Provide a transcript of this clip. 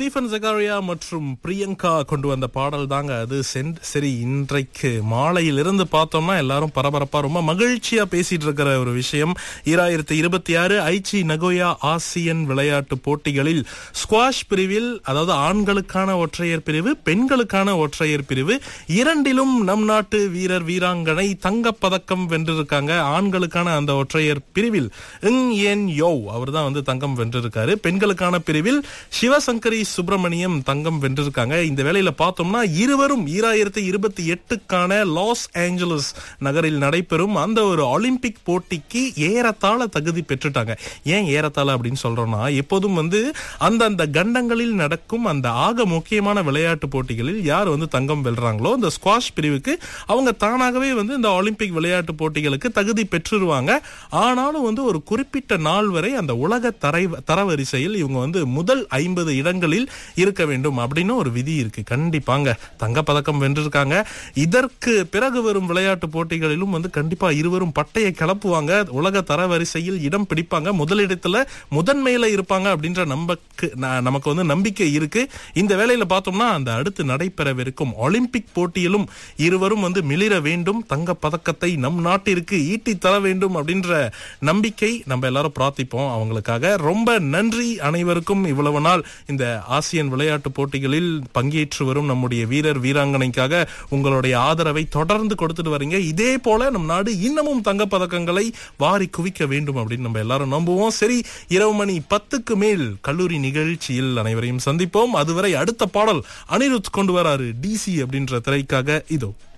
Stephen ஜெகாரியா மற்றும் பிரியங்கா கொண்டு வந்த பாடல் தாங்க அது சென்- சரி இன்றைக்கு மாலையிலிருந்து பார்த்தோம்னா எல்லாரும் பரபரப்பா ரொம்ப மகிழ்ச்சியா பேசிட்டு இருக்கிற ஒரு விஷயம் ஈராயிரத்தி இருபத்தி ஆறு ஐச்சி நகோயா ஆசியன் விளையாட்டு போட்டிகளில் ஸ்குவாஷ் பிரிவில் அதாவது ஆண்களுக்கான ஒற்றையர் பிரிவு பெண்களுக்கான ஒற்றையர் பிரிவு இரண்டிலும் நம் நாட்டு வீரர் வீராங்கனை தங்கப் பதக்கம் வென்றிருக்காங்க ஆண்களுக்கான அந்த ஒற்றையர் பிரிவில் இங் என் யோ அவர் தான் வந்து தங்கம் வென்றிருக்காரு பெண்களுக்கான பிரிவில் சிவசங்கரி சுப்பிரமணியம் தங்கம் வென்றிருக்காங்க இந்த வேளையில பார்த்தோம்னா இருவரும் ஈராயிரத்தி இருபத்தி எட்டுக்கான லாஸ் ஏஞ்சலஸ் நகரில் நடைபெறும் அந்த ஒரு ஒலிம்பிக் போட்டிக்கு ஏறத்தாழ தகுதி பெற்றுட்டாங்க ஏன் ஏறத்தாழ அப்படின்னு சொல்றோம்னா எப்போதும் வந்து அந்தந்த கண்டங்களில் நடக்கும் அந்த ஆக முக்கியமான விளையாட்டு போட்டிகளில் யார் வந்து தங்கம் வெல்றாங்களோ இந்த ஸ்குவாஷ் பிரிவுக்கு அவங்க தானாகவே வந்து இந்த ஒலிம்பிக் விளையாட்டு போட்டிகளுக்கு தகுதி பெற்றுருவாங்க ஆனாலும் வந்து ஒரு குறிப்பிட்ட நாள் வரை அந்த உலக தரை தரவரிசையில் இவங்க வந்து முதல் ஐம்பது இடங்களில் இருக்க வேண்டும் அப்படின்னு ஒரு விதி இருக்கு கண்டிப்பாங்க தங்கப்பதக்கம் வென்றிருக்காங்க இதற்கு பிறகு வரும் விளையாட்டு போட்டிகளிலும் வந்து கண்டிப்பா இருவரும் பட்டையை கிளப்புவாங்க உலக தரவரிசையில் இடம் பிடிப்பாங்க முதலிடத்துல முதன்மையில இருப்பாங்க அப்படின்ற நம்பக்கு ந- நமக்கு வந்து நம்பிக்கை இருக்கு இந்த வேளையில பார்த்தோம்னா அந்த அடுத்து நடைபெறவிருக்கும் ஒலிம்பிக் போட்டியிலும் இருவரும் வந்து மிளிர வேண்டும் தங்க பதக்கத்தை நம் நாட்டிற்கு ஈட்டி தர வேண்டும் அப்படின்ற நம்பிக்கை நம்ம எல்லாரும் பிரார்த்திப்போம் அவங்களுக்காக ரொம்ப நன்றி அனைவருக்கும் இவ்வளவு நாள் இந்த ஆசியன் விளையாட்டு போட்டிகளில் பங்கேற்று வரும் நம்முடைய வீரர் வீராங்கனைக்காக உங்களுடைய ஆதரவை தொடர்ந்து கொடுத்துட்டு வரீங்க இதே போல நம் நாடு இன்னமும் தங்க பதக்கங்களை வாரி குவிக்க வேண்டும் அப்படின்னு நம்ம எல்லாரும் நம்புவோம் சரி இரவு மணி பத்துக்கு மேல் கல்லூரி நிகழ்ச்சியில் அனைவரையும் சந்திப்போம் அதுவரை அடுத்த பாடல் அனிருத் கொண்டு வராரு டிசி அப்படின்ற திரைக்காக இதோ